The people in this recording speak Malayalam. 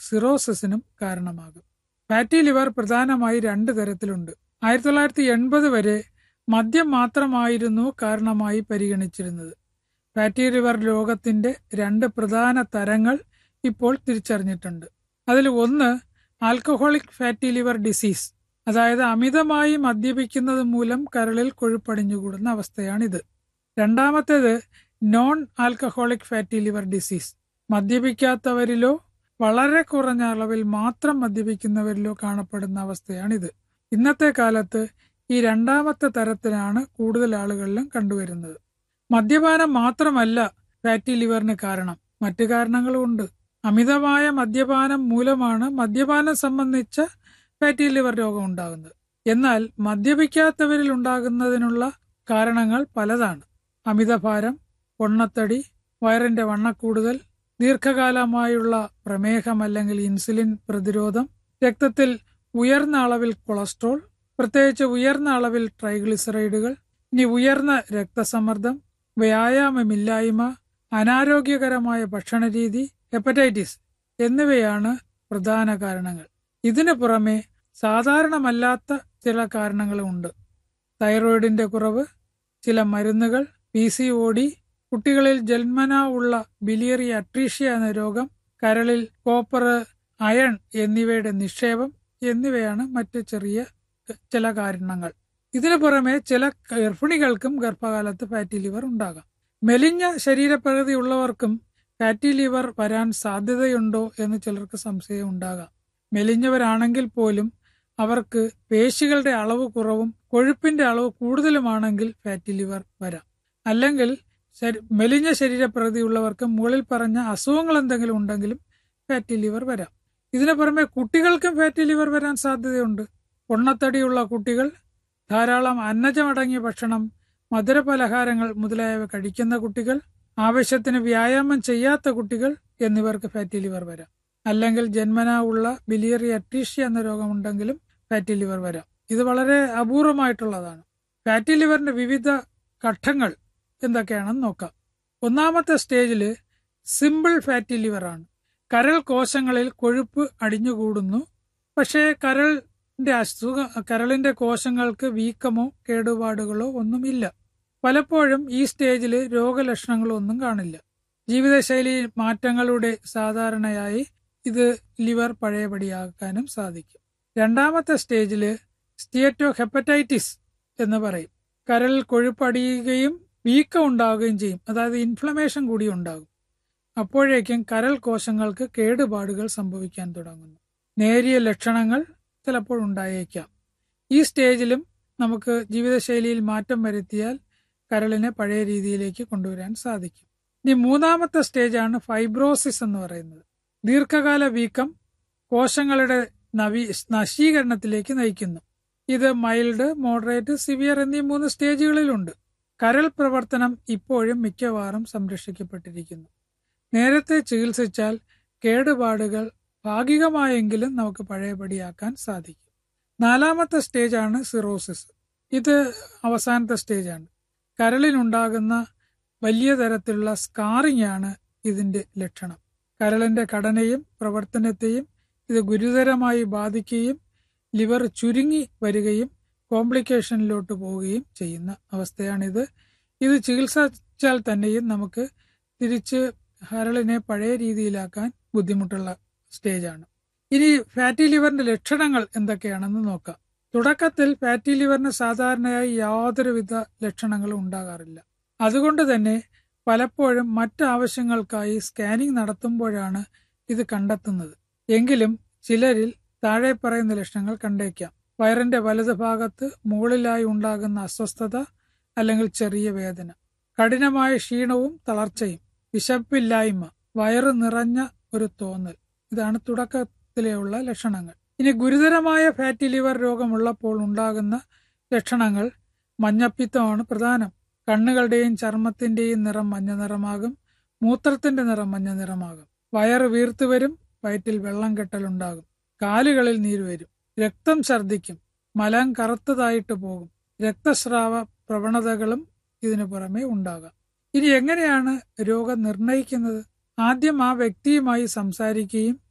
സിറോസിസിനും കാരണമാകും ഫാറ്റി ലിവർ പ്രധാനമായി രണ്ട് തരത്തിലുണ്ട് ആയിരത്തി തൊള്ളായിരത്തി എൺപത് വരെ മദ്യം മാത്രമായിരുന്നു കാരണമായി പരിഗണിച്ചിരുന്നത് ഫാറ്റി ലിവർ രോഗത്തിന്റെ രണ്ട് പ്രധാന തരങ്ങൾ ഇപ്പോൾ തിരിച്ചറിഞ്ഞിട്ടുണ്ട് അതിൽ ഒന്ന് ആൽക്കഹോളിക് ഫാറ്റി ലിവർ ഡിസീസ് അതായത് അമിതമായി മദ്യപിക്കുന്നത് മൂലം കരളിൽ കൊഴുപ്പടിഞ്ഞുകൂടുന്ന അവസ്ഥയാണിത് രണ്ടാമത്തേത് non alcoholic fatty liver disease മദ്യപിക്കാത്തവരിലോ വളരെ കുറഞ്ഞ അളവിൽ മാത്രം മദ്യപിക്കുന്നവരിലോ കാണപ്പെടുന്ന അവസ്ഥയാണിത് ഇന്നത്തെ കാലത്ത് ഈ രണ്ടാമത്തെ തരത്തിലാണ് കൂടുതൽ ആളുകളിലും കണ്ടുവരുന്നത് മദ്യപാനം മാത്രമല്ല ഫാറ്റി ലിവറിന് കാരണം മറ്റു കാരണങ്ങളുമുണ്ട് അമിതമായ മദ്യപാനം മൂലമാണ് മദ്യപാനം സംബന്ധിച്ച ഫാറ്റി ലിവർ രോഗം ഉണ്ടാകുന്നത് എന്നാൽ മദ്യപിക്കാത്തവരിൽ ഉണ്ടാകുന്നതിനുള്ള കാരണങ്ങൾ പലതാണ് അമിതഭാരം പൊണ്ണത്തടി വയറിന്റെ വണ്ണക്കൂടുതൽ ദീർഘകാലമായുള്ള പ്രമേഹം അല്ലെങ്കിൽ ഇൻസുലിൻ പ്രതിരോധം രക്തത്തിൽ ഉയർന്ന അളവിൽ കൊളസ്ട്രോൾ പ്രത്യേകിച്ച് ഉയർന്ന അളവിൽ ട്രൈഗ്ലിസറൈഡുകൾ ഇനി ഉയർന്ന രക്തസമ്മർദ്ദം വ്യായാമമില്ലായ്മ അനാരോഗ്യകരമായ ഭക്ഷണരീതി ഹെപ്പറ്റൈറ്റിസ് എന്നിവയാണ് പ്രധാന കാരണങ്ങൾ ഇതിനു പുറമെ സാധാരണമല്ലാത്ത ചില കാരണങ്ങളുമുണ്ട് തൈറോയിഡിന്റെ കുറവ് ചില മരുന്നുകൾ പി സി ഒ ഡി കുട്ടികളിൽ ജന്മനാ ഉള്ള ബിലിയറി അട്രീഷ്യ എന്ന രോഗം കരളിൽ കോപ്പർ അയൺ എന്നിവയുടെ നിക്ഷേപം എന്നിവയാണ് മറ്റ് ചെറിയ ചില കാരണങ്ങൾ ഇതിനു പുറമെ ചില ഗർഭിണികൾക്കും ഗർഭകാലത്ത് ഫാറ്റി ലിവർ ഉണ്ടാകാം മെലിഞ്ഞ ശരീരപ്രകൃതി ഉള്ളവർക്കും ഫാറ്റി ലിവർ വരാൻ സാധ്യതയുണ്ടോ എന്ന് ചിലർക്ക് സംശയം ഉണ്ടാകാം മെലിഞ്ഞവരാണെങ്കിൽ പോലും അവർക്ക് പേശികളുടെ അളവ് കുറവും കൊഴുപ്പിന്റെ അളവ് കൂടുതലുമാണെങ്കിൽ ഫാറ്റി ലിവർ വരാം അല്ലെങ്കിൽ മെലിഞ്ഞ ശരീരപ്രകൃതി ഉള്ളവർക്ക് മുകളിൽ പറഞ്ഞ അസുഖങ്ങൾ എന്തെങ്കിലും ഉണ്ടെങ്കിലും ഫാറ്റി ലിവർ വരാം ഇതിനു പുറമെ കുട്ടികൾക്കും ഫാറ്റി ലിവർ വരാൻ സാധ്യതയുണ്ട് പൊണ്ണത്തടിയുള്ള കുട്ടികൾ ധാരാളം അന്നജമടങ്ങിയ ഭക്ഷണം മധുരപലഹാരങ്ങൾ മുതലായവ കഴിക്കുന്ന കുട്ടികൾ ആവശ്യത്തിന് വ്യായാമം ചെയ്യാത്ത കുട്ടികൾ എന്നിവർക്ക് ഫാറ്റി ലിവർ വരാം അല്ലെങ്കിൽ ജന്മനാ ഉള്ള ബിലിയറി അട്രീഷ്യ എന്ന രോഗമുണ്ടെങ്കിലും ഫാറ്റി ലിവർ വരാം ഇത് വളരെ അപൂർവമായിട്ടുള്ളതാണ് ഫാറ്റി ലിവറിന്റെ വിവിധ ഘട്ടങ്ങൾ എന്തൊക്കെയാണെന്ന് നോക്കാം ഒന്നാമത്തെ സ്റ്റേജില് സിമ്പിൾ ഫാറ്റി ലിവർ ആണ് കരൾ കോശങ്ങളിൽ കൊഴുപ്പ് അടിഞ്ഞുകൂടുന്നു പക്ഷേ കരളിന്റെ അസുഖ കരളിന്റെ കോശങ്ങൾക്ക് വീക്കമോ കേടുപാടുകളോ ഒന്നുമില്ല പലപ്പോഴും ഈ സ്റ്റേജിൽ രോഗലക്ഷണങ്ങളൊന്നും കാണില്ല ജീവിതശൈലി മാറ്റങ്ങളുടെ സാധാരണയായി ഇത് ലിവർ പഴയപടിയാക്കാനും സാധിക്കും രണ്ടാമത്തെ സ്റ്റേജില് സ്റ്റേറ്റോ ഹെപ്പറ്റൈറ്റിസ് എന്ന് പറയും കരളിൽ കൊഴുപ്പടിയുകയും വീക്കം ഉണ്ടാവുകയും ചെയ്യും അതായത് ഇൻഫ്ലമേഷൻ കൂടി ഉണ്ടാകും അപ്പോഴേക്കും കരൾ കോശങ്ങൾക്ക് കേടുപാടുകൾ സംഭവിക്കാൻ തുടങ്ങുന്നു നേരിയ ലക്ഷണങ്ങൾ ചിലപ്പോൾ ഉണ്ടായേക്കാം ഈ സ്റ്റേജിലും നമുക്ക് ജീവിതശൈലിയിൽ മാറ്റം വരുത്തിയാൽ കരളിനെ പഴയ രീതിയിലേക്ക് കൊണ്ടുവരാൻ സാധിക്കും ഇനി മൂന്നാമത്തെ സ്റ്റേജാണ് ഫൈബ്രോസിസ് എന്ന് പറയുന്നത് ദീർഘകാല വീക്കം കോശങ്ങളുടെ നവീ നശീകരണത്തിലേക്ക് നയിക്കുന്നു ഇത് മൈൽഡ് മോഡറേറ്റ് സിവിയർ എന്നീ മൂന്ന് സ്റ്റേജുകളിലുണ്ട് കരൾ പ്രവർത്തനം ഇപ്പോഴും മിക്കവാറും സംരക്ഷിക്കപ്പെട്ടിരിക്കുന്നു നേരത്തെ ചികിത്സിച്ചാൽ കേടുപാടുകൾ ഭാഗികമായെങ്കിലും നമുക്ക് പഴയപടിയാക്കാൻ സാധിക്കും നാലാമത്തെ സ്റ്റേജാണ് സിറോസിസ് ഇത് അവസാനത്തെ സ്റ്റേജാണ് കരളിനുണ്ടാകുന്ന വലിയ തരത്തിലുള്ള സ്കാറിംഗ് ആണ് ഇതിന്റെ ലക്ഷണം കരളിന്റെ ഘടനയും പ്രവർത്തനത്തെയും ഇത് ഗുരുതരമായി ബാധിക്കുകയും ലിവർ ചുരുങ്ങി വരികയും കോംപ്ലിക്കേഷനിലോട്ട് പോവുകയും ചെയ്യുന്ന അവസ്ഥയാണിത് ഇത് ചികിത്സിച്ചാൽ തന്നെയും നമുക്ക് തിരിച്ച് കരളിനെ പഴയ രീതിയിലാക്കാൻ ബുദ്ധിമുട്ടുള്ള സ്റ്റേജാണ് ഇനി ഫാറ്റി ലിവറിന്റെ ലക്ഷണങ്ങൾ എന്തൊക്കെയാണെന്ന് നോക്കാം തുടക്കത്തിൽ ഫാറ്റി ലിവറിന് സാധാരണയായി യാതൊരുവിധ ലക്ഷണങ്ങളും ഉണ്ടാകാറില്ല അതുകൊണ്ട് തന്നെ പലപ്പോഴും മറ്റാവശ്യങ്ങൾക്കായി സ്കാനിംഗ് നടത്തുമ്പോഴാണ് ഇത് കണ്ടെത്തുന്നത് എങ്കിലും ചിലരിൽ താഴെ പറയുന്ന ലക്ഷണങ്ങൾ കണ്ടേക്കാം വയറിന്റെ വലതു ഭാഗത്ത് മുകളിലായി ഉണ്ടാകുന്ന അസ്വസ്ഥത അല്ലെങ്കിൽ ചെറിയ വേദന കഠിനമായ ക്ഷീണവും തളർച്ചയും വിശപ്പില്ലായ്മ വയറ് നിറഞ്ഞ ഒരു തോന്നൽ ഇതാണ് തുടക്കത്തിലെയുള്ള ലക്ഷണങ്ങൾ ഇനി ഗുരുതരമായ ഫാറ്റി ലിവർ രോഗമുള്ളപ്പോൾ ഉണ്ടാകുന്ന ലക്ഷണങ്ങൾ മഞ്ഞപ്പിത്തമാണ് പ്രധാനം കണ്ണുകളുടെയും ചർമ്മത്തിന്റെയും നിറം മഞ്ഞ നിറമാകും മൂത്രത്തിന്റെ നിറം മഞ്ഞ നിറമാകും വയറ് വീർത്തുവരും വയറ്റിൽ വെള്ളം കെട്ടലുണ്ടാകും കാലുകളിൽ നീര് വരും രക്തം ഛർദ്ദിക്കും മലം കറുത്തതായിട്ട് പോകും രക്തസ്രാവ പ്രവണതകളും ഇതിനു പുറമെ ഉണ്ടാകാം ഇനി എങ്ങനെയാണ് രോഗം നിർണയിക്കുന്നത് ആദ്യം ആ വ്യക്തിയുമായി സംസാരിക്കുകയും